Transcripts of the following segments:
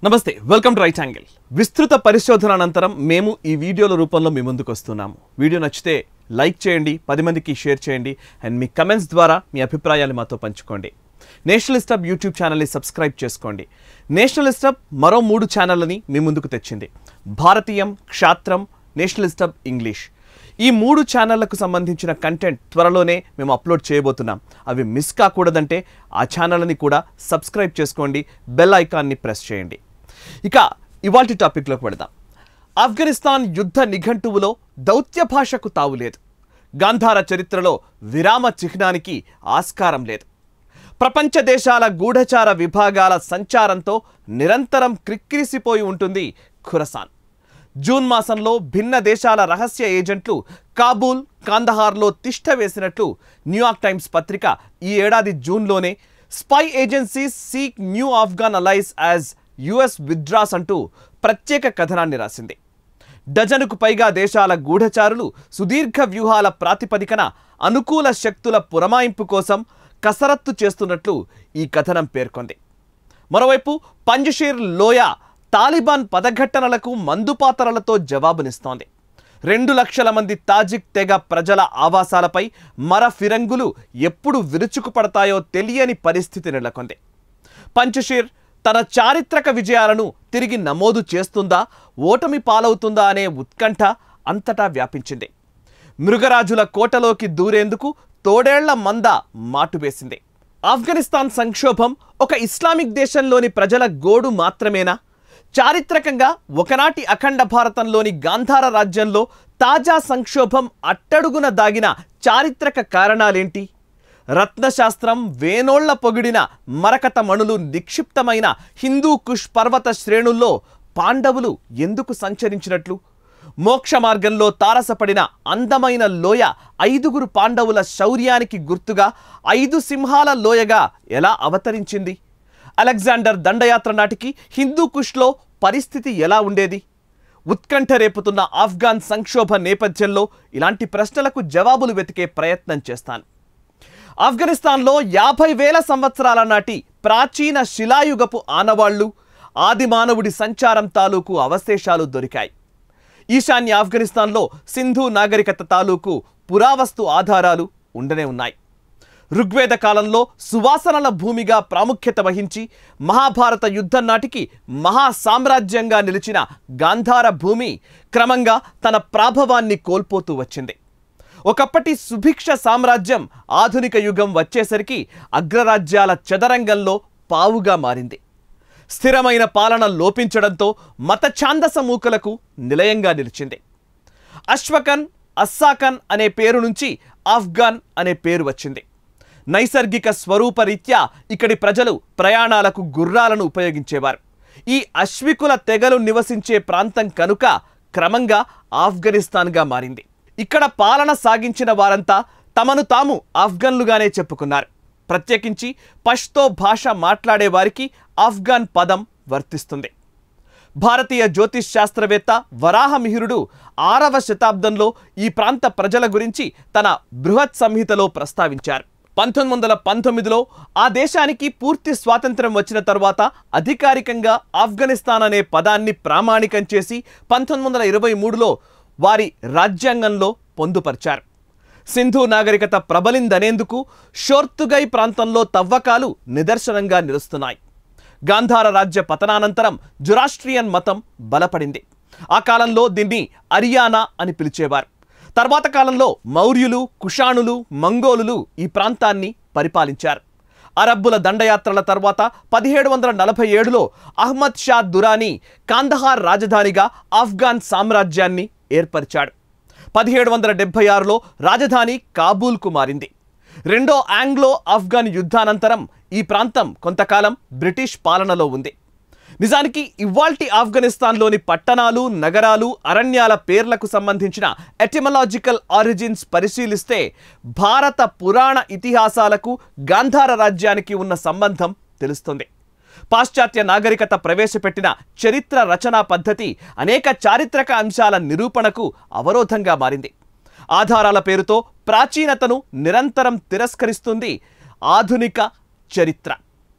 నమస్తే welcome to right angle విస్తృత పరిశోధన అనంతరం మేము ఈ వీడియోల రూపంలో మీ ముందుకు వస్తున్నాము వీడియో నచ్చితే లైక్ చేయండి పది మందికి షేర్ చేయండి అండ్ మీ కమెంట్స్ ద్వారా మీ అభిప్రాయాలు మాతో పంచుకోండి నేషనలిస్ట్ హబ్ యూట్యూబ్ ఛానల్ని సబ్స్క్రైబ్ చేసుకోండి నేషనలిస్ట్ హబ్ మరో మూడు ఛానళ్ళని మీ ముందుకు తెచ్చింది Bharatiyam Kshatram nationalist hub English ఈ మూడు ఛానళ్లకు సంబంధించిన కంటెంట్ త్వరలోనే మేము అప్లోడ్ చేయబోతున్నాం అవి మిస్ కాకూడదంటే ఆ ఛానళ్ళని కూడా సబ్స్క్రైబ్ చేసుకోండి బెల్ ఐకాన్ని ప్రెస్ చేయండి ఇక ఇవాల్టి టాపిక్లోకి వెళదాం ఆఫ్ఘనిస్తాన్ యుద్ధ నిఘంటువులో దౌత్య భాషకు తావులేదు గాంధార చరిత్రలో విరామ చిహ్నానికి ఆస్కారం లేదు ప్రపంచ దేశాల గూఢచార విభాగాల సంచారంతో నిరంతరం క్రిక్కిరిసిపోయి ఉంటుంది ఖురసాన్ జూన్ మాసంలో భిన్న దేశాల రహస్య ఏజెంట్లు కాబూల్ కాందహార్లో తిష్ట వేసినట్లు న్యూయార్క్ టైమ్స్ పత్రిక ఈ ఏడాది జూన్లోనే spy agencies seek new Afghan allies as US withdraws అంటూ ప్రత్యేక కథనాన్ని రాసింది డజనుకు పైగా దేశాల గూఢచారులు సుదీర్ఘ వ్యూహాల ప్రాతిపదికన అనుకూల శక్తుల పురమాయింపు కోసం కసరత్తు చేస్తున్నట్లు ఈ కథనం పేర్కొంది మరోవైపు పంజషీర్ లోయ తాలిబాన్ పదఘట్టనలకు మందుపాతరలతో జవాబునిస్తోంది రెండు లక్షల మంది తాజిక్ తెగ ప్రజల ఆవాసాలపై మర ఫిరంగులు ఎప్పుడు విరుచుకుపడతాయో తెలియని పరిస్థితి నెలకొంది పంచషీర్ తన చారిత్రక విజయాలను తిరిగి నమోదు చేస్తుందా ఓటమి పాలవుతుందా అనే ఉత్కంఠ అంతటా వ్యాపించింది మృగరాజుల కోటలోకి దూరేందుకు తోడేళ్ల మంద మాటువేసింది ఆఫ్ఘనిస్తాన్ సంక్షోభం ఒక ఇస్లామిక్ దేశంలోని ప్రజల గోడు మాత్రమేనా చారిత్రకంగా ఒకనాటి అఖండ భారతంలోని గాంధార రాజ్యంలో తాజా సంక్షోభం అట్టడుగున దాగిన చారిత్రక కారణాలేంటి రత్నశాస్త్రం వేనోళ్ల పొగిడిన మరకత మణులు నిక్షిప్తమైన హిందూ కుష్ పర్వత శ్రేణుల్లో పాండవులు ఎందుకు సంచరించినట్లు మోక్ష మార్గంలో తారసపడిన అందమైన లోయ ఐదుగురు పాండవుల శౌర్యానికి గుర్తుగా ఐదు సింహాల లోయగా ఎలా అవతరించింది అలెగ్జాండర్ దండయాత్ర నాటికి హిందూ కుష్లో పరిస్థితి ఎలా ఉండేది ఉత్కంఠ రేపుతున్న ఆఫ్ఘాన్ సంక్షోభ నేపథ్యంలో ఇలాంటి ప్రశ్నలకు జవాబులు వెతికే ప్రయత్నం చేస్తాను ఆఫ్ఘనిస్తాన్లో యాభై వేల సంవత్సరాల నాటి ప్రాచీన శిలాయుగపు ఆనవాళ్లు ఆది మానవుడి సంచారం తాలూకు అవశేషాలు దొరికాయి ఈశాన్య ఆఫ్ఘనిస్తాన్లో సింధు నాగరికత తాలూకు పురావస్తు ఆధారాలు ఉండనే ఉన్నాయి ఋగ్వేద కాలంలో సువాసనల భూమిగా ప్రాముఖ్యత వహించి మహాభారత యుద్ధం నాటికి మహా సామ్రాజ్యంగా నిలిచిన గాంధార భూమి క్రమంగా తన ప్రాభవాన్ని కోల్పోతూ వచ్చింది ఒకప్పటి సుభిక్ష సామ్రాజ్యం ఆధునిక యుగం వచ్చేసరికి అగ్రరాజ్యాల చదరంగంలో పావుగా మారింది స్థిరమైన పాలన లోపించడంతో మత ఛాందస మూకలకు నిలయంగా నిలిచింది అశ్వకన్ అస్సాకన్ అనే పేరు నుంచి ఆఫ్ఘాన్ అనే పేరు వచ్చింది నైసర్గిక స్వరూపరీత్యా ఇక్కడి ప్రజలు ప్రయాణాలకు గుర్రాలను ఉపయోగించేవారు ఈ అశ్వికుల తెగలు నివసించే ప్రాంతం కనుక క్రమంగా ఆఫ్ఘనిస్తాన్గా మారింది ఇక్కడ పాలన సాగించిన వారంతా తమను తాము ఆఫ్ఘన్లుగానే చెప్పుకున్నారు ప్రత్యేకించి పష్తో భాష మాట్లాడే వారికి ఆఫ్ఘాన్ పదం వర్తిస్తుంది భారతీయ జ్యోతిష్ శాస్త్రవేత్త వరాహమిహిరుడు ఆరవ శతాబ్దంలో ఈ ప్రాంత ప్రజల గురించి తన బృహత్ సంహితలో ప్రస్తావించారు పంతొమ్మిది వందల పంతొమ్మిదిలో ఆ దేశానికి పూర్తి స్వాతంత్ర్యం వచ్చిన తరువాత అధికారికంగా ఆఫ్ఘనిస్తాన్ అనే పదాన్ని ప్రామాణికం చేసి పంతొమ్మిది వందల ఇరవై మూడులో వారి రాజ్యాంగంలో పొందుపరిచారు సింధు నాగరికత ప్రబలిందనేందుకు షోర్తుగై ప్రాంతంలో తవ్వకాలు నిదర్శనంగా నిలుస్తున్నాయి గాంధార రాజ్య పతనానంతరం జురాస్ట్రియన్ మతం బలపడింది ఆ కాలంలో దీన్ని అరియానా అని పిలిచేవారు తర్వాత కాలంలో మౌర్యులు కుషాణులు మంగోలులు ఈ ప్రాంతాన్ని పరిపాలించారు అరబ్బుల దండయాత్రల తర్వాత పదిహేడు వందల నలభై ఏడులో అహ్మద్ షా దురానీ కాందహార్ రాజధానిగా ఆఫ్ఘాన్ సామ్రాజ్యాన్ని ఏర్పరిచాడు పదిహేడు వందల డెబ్బై ఆరులో రాజధాని కాబూల్కు మారింది రెండో ఆంగ్లో ఆఫ్ఘన్ యుద్ధానంతరం ఈ ప్రాంతం కొంతకాలం బ్రిటిష్ పాలనలో ఉంది నిజానికి ఇవాల్టి ఆఫ్ఘనిస్తాన్లోని పట్టణాలు నగరాలు అరణ్యాల పేర్లకు సంబంధించిన ఎటిమలాజికల్ ఆరిజిన్స్ పరిశీలిస్తే భారత పురాణ ఇతిహాసాలకు గాంధార రాజ్యానికి ఉన్న సంబంధం తెలుస్తుంది పాశ్చాత్య నాగరికత ప్రవేశపెట్టిన చరిత్ర రచనా పద్ధతి అనేక చారిత్రక అంశాల నిరూపణకు అవరోధంగా మారింది ఆధారాల పేరుతో ప్రాచీనతను నిరంతరం తిరస్కరిస్తుంది ఆధునిక చరిత్ర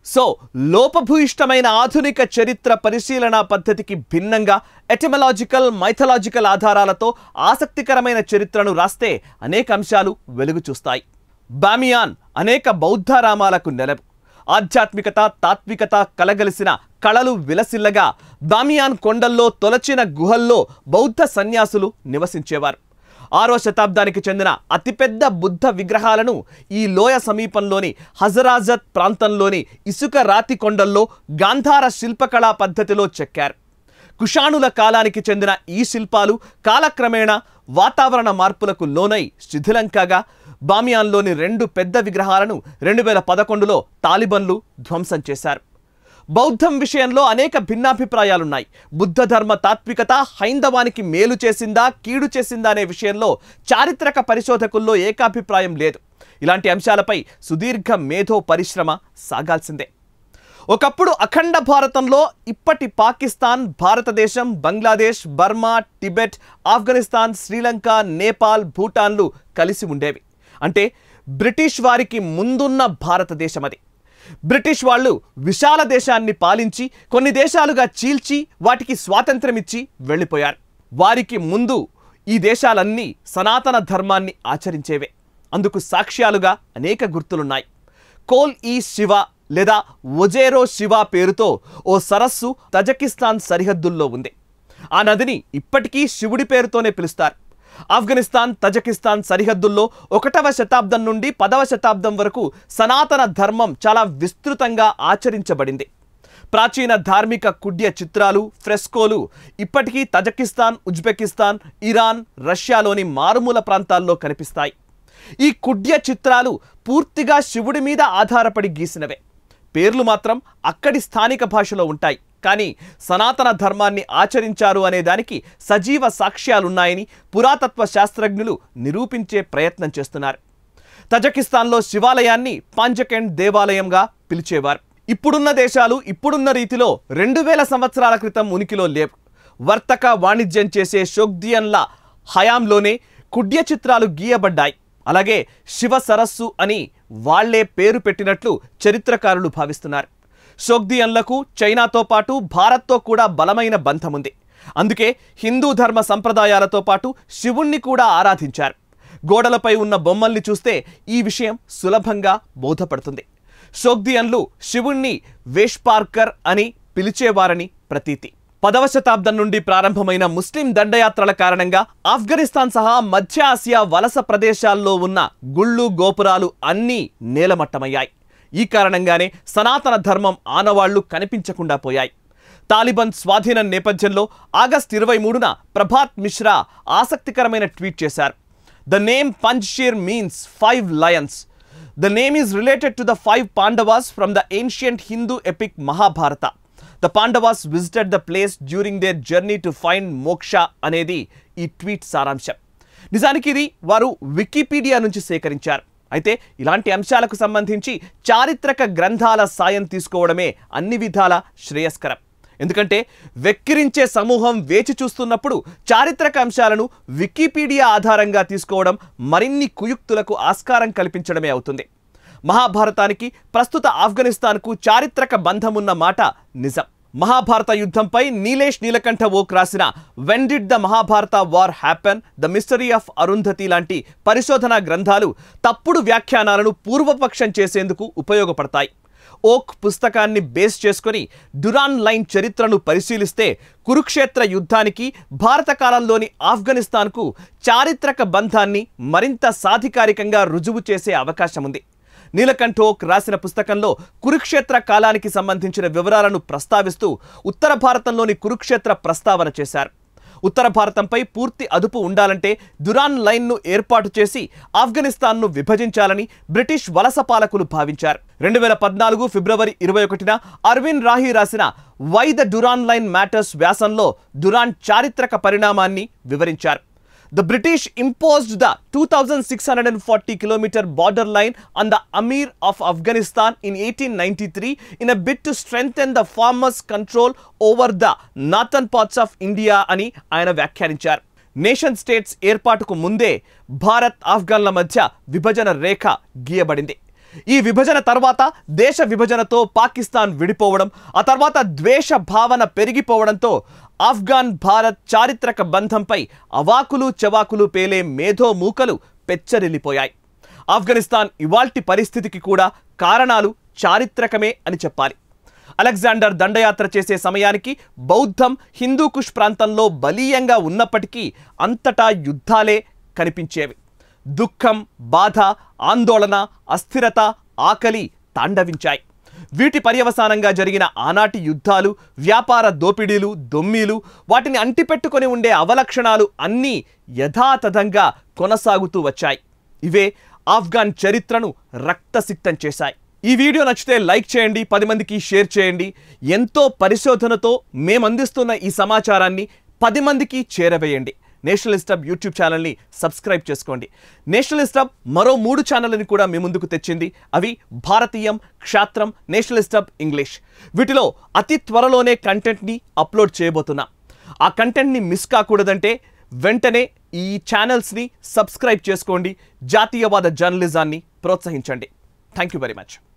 సో లోపభూయిష్టమైన ఆధునిక చరిత్ర పరిశీలన పద్ధతికి భిన్నంగా ఎటమలాజికల్ మైథలాజికల్ ఆధారాలతో ఆసక్తికరమైన చరిత్రను రాస్తే అనేక అంశాలు వెలుగు చూస్తాయి బామియాన్ అనేక బౌద్ధారామాలకు నెలవు ఆధ్యాత్మికత తాత్వికత కలగలిసిన కళలు విలసిల్లగా బామియాన్ కొండల్లో తొలచిన గుహల్లో బౌద్ధ సన్యాసులు నివసించేవారు ఆరో శతాబ్దానికి చెందిన అతిపెద్ద బుద్ధ విగ్రహాలను ఈ లోయ సమీపంలోని హజరాజత్ ప్రాంతంలోని ఇసుక రాతి కొండల్లో గాంధార శిల్పకళా పద్ధతిలో చెక్కారు కుషాణుల కాలానికి చెందిన ఈ శిల్పాలు కాలక్రమేణా వాతావరణ మార్పులకు లోనై శిథిలం కాగా బామియాన్లోని రెండు పెద్ద విగ్రహాలను రెండు వేల పదకొండులో తాలిబన్లు ధ్వంసం చేశారు బౌద్ధం విషయంలో అనేక భిన్నాభిప్రాయాలున్నాయి బుద్ధ ధర్మ తాత్వికత హైందవానికి మేలు చేసిందా కీడు చేసిందా అనే విషయంలో చారిత్రక పరిశోధకుల్లో ఏకాభిప్రాయం లేదు ఇలాంటి అంశాలపై సుదీర్ఘ మేధో పరిశ్రమ సాగాల్సిందే ఒకప్పుడు అఖండ భారతంలో ఇప్పటి పాకిస్తాన్ భారతదేశం బంగ్లాదేశ్ బర్మా టిబెట్ ఆఫ్ఘనిస్తాన్ శ్రీలంక నేపాల్ భూటాన్లు కలిసి ఉండేవి అంటే బ్రిటిష్ వారికి ముందున్న భారతదేశం అది బ్రిటిష్ వాళ్ళు విశాల దేశాన్ని పాలించి కొన్ని దేశాలుగా చీల్చి వాటికి స్వాతంత్రం ఇచ్చి వెళ్ళిపోయారు వారికి ముందు ఈ దేశాలన్నీ సనాతన ధర్మాన్ని ఆచరించేవే అందుకు సాక్ష్యాలుగా అనేక గుర్తులున్నాయి కోల్ ఈ శివ లేదా ఒజేరో శివ పేరుతో ఓ సరస్సు తజకిస్తాన్ సరిహద్దుల్లో ఉంది ఆ నదిని ఇప్పటికీ శివుడి పేరుతోనే పిలుస్తారు ఆఫ్ఘనిస్తాన్ తజకిస్తాన్ సరిహద్దుల్లో ఒకటవ శతాబ్దం నుండి పదవ శతాబ్దం వరకు సనాతన ధర్మం చాలా విస్తృతంగా ఆచరించబడింది ప్రాచీన ధార్మిక కుడ్య చిత్రాలు ఫ్రెస్కోలు ఇప్పటికీ తజకిస్తాన్ ఉజ్బెకిస్తాన్ ఇరాన్ రష్యాలోని మారుమూల ప్రాంతాల్లో కనిపిస్తాయి ఈ కుడ్య చిత్రాలు పూర్తిగా శివుడి మీద ఆధారపడి గీసినవే పేర్లు మాత్రం అక్కడి స్థానిక భాషలో ఉంటాయి కానీ సనాతన ధర్మాన్ని ఆచరించారు అనే దానికి సజీవ సాక్ష్యాలున్నాయని పురాతత్వ శాస్త్రజ్ఞులు నిరూపించే ప్రయత్నం చేస్తున్నారు తజకిస్తాన్లో శివాలయాన్ని పాంజకెండ్ దేవాలయంగా పిలిచేవారు ఇప్పుడున్న దేశాలు ఇప్పుడున్న రీతిలో రెండు వేల సంవత్సరాల క్రితం ఉనికిలో లేవు వర్తక వాణిజ్యం చేసే షోగ్దియన్ల హయాంలోనే కుడ్య చిత్రాలు గీయబడ్డాయి అలాగే శివ సరస్సు అని వాళ్లే పేరు పెట్టినట్లు చరిత్రకారులు భావిస్తున్నారు షోగ్దియన్లకు చైనాతో పాటు భారత్తో కూడా బలమైన బంధం ఉంది అందుకే హిందూ ధర్మ సంప్రదాయాలతో పాటు శివుణ్ణి కూడా ఆరాధించారు గోడలపై ఉన్న బొమ్మల్ని చూస్తే ఈ విషయం సులభంగా బోధపడుతుంది షోగ్దియన్లు శివుణ్ణి వేష్పార్కర్ అని పిలిచేవారని ప్రతీతి పదవ శతాబ్దం నుండి ప్రారంభమైన ముస్లిం దండయాత్రల కారణంగా ఆఫ్ఘనిస్తాన్ సహా మధ్య ఆసియా వలస ప్రదేశాల్లో ఉన్న గుళ్ళు గోపురాలు అన్నీ నేలమట్టమయ్యాయి ఈ కారణంగానే సనాతన ధర్మం ఆనవాళ్లు కనిపించకుండా పోయాయి తాలిబాన్ స్వాధీనం నేపథ్యంలో ఆగస్టు ఇరవై మూడున ప్రభాత్ మిశ్రా ఆసక్తికరమైన ట్వీట్ చేశారు the name Panjshir means five lions the name is related to the five Pandavas from the ancient Hindu epic Mahabharata the Pandavas visited the place during their journey to find moksha అనేది ఈ ట్వీట్ సారాంశం నిజానికి ఇది వారు వికీపీడియా నుంచి సేకరించారు అయితే ఇలాంటి అంశాలకు సంబంధించి చారిత్రక గ్రంథాల సాయం తీసుకోవడమే అన్ని విధాల శ్రేయస్కరం ఎందుకంటే వెక్కిరించే సమూహం వేచి చూస్తున్నప్పుడు చారిత్రక అంశాలను వికీపీడియా ఆధారంగా తీసుకోవడం మరిన్ని కుయుక్తులకు ఆస్కారం కల్పించడమే అవుతుంది మహాభారతానికి ప్రస్తుత ఆఫ్ఘనిస్తాన్కు చారిత్రక బంధమున్న మాట నిజం మహాభారత యుద్ధంపై నీలేష్ నీలకంఠ ఓక్ రాసిన when did the Mahabharata war happen the mystery of Arundhati లాంటి పరిశోధనా గ్రంథాలు తప్పుడు వ్యాఖ్యానాలను పూర్వపక్షం చేసేందుకు ఉపయోగపడతాయి ఓక్ పుస్తకాన్ని బేస్ చేసుకొని డురాన్ లైన్ చరిత్రను పరిశీలిస్తే కురుక్షేత్ర యుద్ధానికి భారత కాలంలోని ఆఫ్ఘనిస్తాన్కు చారిత్రక బంధాన్ని మరింత సాధికారికంగా రుజువు చేసే అవకాశం ఉంది నీలకంఠోక్ రాసిన పుస్తకంలో కురుక్షేత్ర కాలానికి సంబంధించిన వివరాలను ప్రస్తావిస్తూ ఉత్తర భారతంలోని కురుక్షేత్ర ప్రస్తావన చేశారు ఉత్తర భారతంపై పూర్తి అదుపు ఉండాలంటే దురాన్ లైన్ను ఏర్పాటు చేసి ఆఫ్ఘనిస్తాన్ను విభజించాలని బ్రిటిష్ వలస పాలకులు భావించారు రెండు వేల పద్నాలుగు ఫిబ్రవరి ఇరవై ఒకటిన అరవింద్ రాహి రాసిన why the Durand line matters వ్యాసంలో డురాన్ చారిత్రక పరిణామాన్ని వివరించారు The British imposed the 2640 kilometer border line on the Amir of Afghanistan in 1893 in a bid to strengthen the farmers' control over the northern parts of India అని ఆయన వ్యాఖ్యానించారు nation states ఏర్పాటుకు ముందే భారత్ ఆఫ్ఘన్ల మధ్య విభజన రేఖ గీయబడింది ఈ విభజన తర్వాత దేశ విభజనతో పాకిస్తాన్ విడిపోవడం ఆ తర్వాత ద్వేష భావన పెరిగిపోవడంతో ఆఫ్ఘాన్ భారత్ చారిత్రక బంధంపై అవాకులు చవాకులు పేలే మేధో మూకలు పెచ్చరిల్లిపోయాయి ఆఫ్ఘనిస్తాన్ ఇవాల్టి పరిస్థితికి కూడా కారణాలు చారిత్రకమే అని చెప్పాలి అలెగ్జాండర్ దండయాత్ర చేసే సమయానికి బౌద్ధం హిందూ కుష్ ప్రాంతంలో బలీయంగా ఉన్నప్పటికీ అంతటా యుద్ధాలే కనిపించేవి దుఃఖం బాధ ఆందోళన అస్థిరత ఆకలి తాండవించాయి వీటి పర్యవసానంగా జరిగిన ఆనాటి యుద్ధాలు వ్యాపార దోపిడీలు దొమ్మీలు వాటిని అంటిపెట్టుకొని ఉండే అవలక్షణాలు అన్నీ యథాతథంగా కొనసాగుతూ వచ్చాయి ఇవే ఆఫ్ఘాన్ చరిత్రను రక్తసిక్తం చేశాయి ఈ వీడియో నచ్చితే లైక్ చేయండి పది మందికి షేర్ చేయండి ఎంతో పరిశోధనతో మేమందిస్తున్న ఈ సమాచారాన్ని పది మందికి చేరవేయండి నేషనలిస్ట్ హబ్ యూట్యూబ్ ఛానల్ని సబ్స్క్రైబ్ చేసుకోండి నేషనలిస్ట్ హబ్ మరో మూడు ఛానళ్ళని కూడా మీ ముందుకు తెచ్చింది అవి Bharatiyam Kshatram nationalist hub English వీటిలో అతి త్వరలోనే కంటెంట్ని అప్లోడ్ చేయబోతున్నాం ఆ కంటెంట్ని మిస్ కాకూడదంటే వెంటనే ఈ ఛానల్స్ని సబ్స్క్రైబ్ చేసుకోండి జాతీయవాద జర్నలిజాన్ని ప్రోత్సహించండి థ్యాంక్ యూ వెరీ మచ్